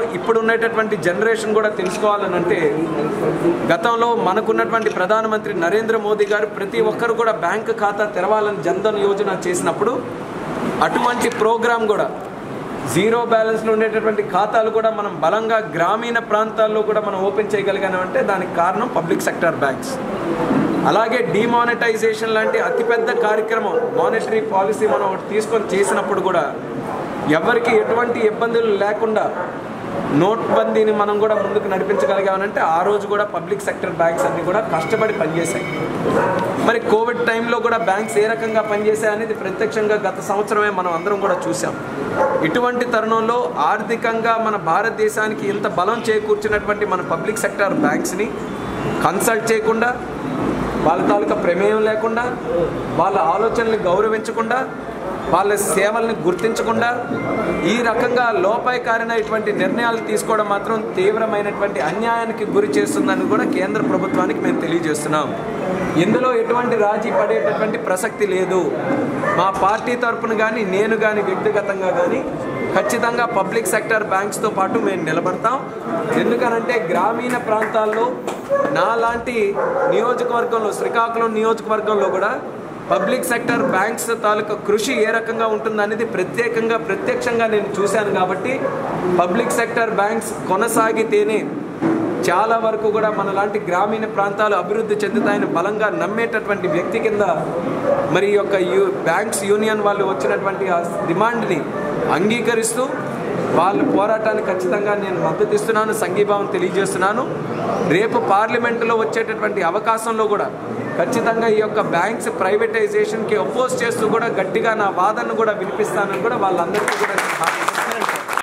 ఇప్పుడు ఉన్నటువంటి జనరేషన్ కూడా తెలుసుకోవాలని అంటే గతంలో మనకున్నటువంటి ప్రధానమంత్రి నరేంద్ర మోదీ గారు ప్రతి ఒక్కరు కూడా బ్యాంక్ ఖాతా తెరవాలని జన్ధన్ యోజన చేసినప్పుడు అటువంటి ప్రోగ్రాం కూడా జీరో బ్యాలెన్స్లో ఉండేటటువంటి ఖాతాలు కూడా మనం బలంగా గ్రామీణ ప్రాంతాల్లో కూడా మనం ఓపెన్ చేయగలిగామంటే దానికి కారణం పబ్లిక్ సెక్టర్ బ్యాంక్స్ అలాగే డిమానిటైజేషన్ లాంటి అతిపెద్ద కార్యక్రమం మానిటరీ పాలసీ మనం ఒకటి తీసుకొని చేసినప్పుడు కూడా ఎవరికి ఎటువంటి ఇబ్బందులు లేకుండా నోట్బందీని మనం కూడా ముందుకు నడిపించగలిగామనంటే ఆ రోజు కూడా పబ్లిక్ సెక్టర్ బ్యాంక్స్ అన్ని కూడా కష్టపడి పనిచేశాయి మరి కోవిడ్ టైంలో కూడా బ్యాంక్స్ ఏ రకంగా పనిచేశాయి అనేది ప్రత్యక్షంగా గత సంవత్సరమే మనం అందరం కూడా చూసాం ఇటువంటి తరుణంలో ఆర్థికంగా మన భారతదేశానికి ఇంత బలం చేకూర్చినటువంటి మన పబ్లిక్ సెక్టర్ బ్యాంక్స్ని కన్సల్ట్ చేయకుండా వాళ్ళ తాలూకా ప్రమేయం లేకుండా వాళ్ళ ఆలోచనల్ని గౌరవించకుండా వాళ్ళ సేవల్ని గుర్తించకుండా ఈ రకంగా లోపాయకారైనటువంటి నిర్ణయాలు తీసుకోవడం మాత్రం తీవ్రమైనటువంటి అన్యాయానికి గురి చేస్తుందని కూడా కేంద్ర ప్రభుత్వానికి మేము తెలియజేస్తున్నాం ఇందులో ఎటువంటి రాజీ పడేటటువంటి ప్రసక్తి లేదు మా పార్టీ తరపున కానీ నేను కానీ వ్యక్తిగతంగా కానీ ఖచ్చితంగా పబ్లిక్ సెక్టర్ బ్యాంక్స్తో పాటు మేము నిలబడతాం ఎందుకనంటే గ్రామీణ ప్రాంతాల్లో నాలాంటి నియోజకవర్గంలో శ్రీకాకుళం నియోజకవర్గంలో కూడా పబ్లిక్ సెక్టర్ బ్యాంక్స్ తాలూకా కృషి ఏ రకంగా ఉంటుందనేది ప్రత్యేకంగా ప్రత్యక్షంగా నేను చూశాను కాబట్టి పబ్లిక్ సెక్టర్ బ్యాంక్స్ కొనసాగితేనే చాలా వరకు కూడా మన లాంటి గ్రామీణ ప్రాంతాలు అభివృద్ధి చెందుతాయని బలంగా నమ్మేటటువంటి వ్యక్తి కింద మరి ఈ యొక్క యూ బ్యాంక్స్ యూనియన్ వాళ్ళు వచ్చినటువంటి ఆ డిమాండ్ని అంగీకరిస్తూ వాళ్ళ పోరాటానికి ఖచ్చితంగా నేను మద్దతు ఇస్తున్నాను సంఘీభావం తెలియజేస్తున్నాను రేపు పార్లమెంటులో వచ్చేటటువంటి అవకాశంలో కూడా ఖచ్చితంగా ఈ యొక్క బ్యాంక్స్ ప్రైవేటైజేషన్కి అపోజ్ చేస్తూ కూడా గట్టిగా నా వాదనను కూడా వినిపిస్తానని కూడా వాళ్ళందరికీ కూడా నేను హామీ ఇస్తున్నాను.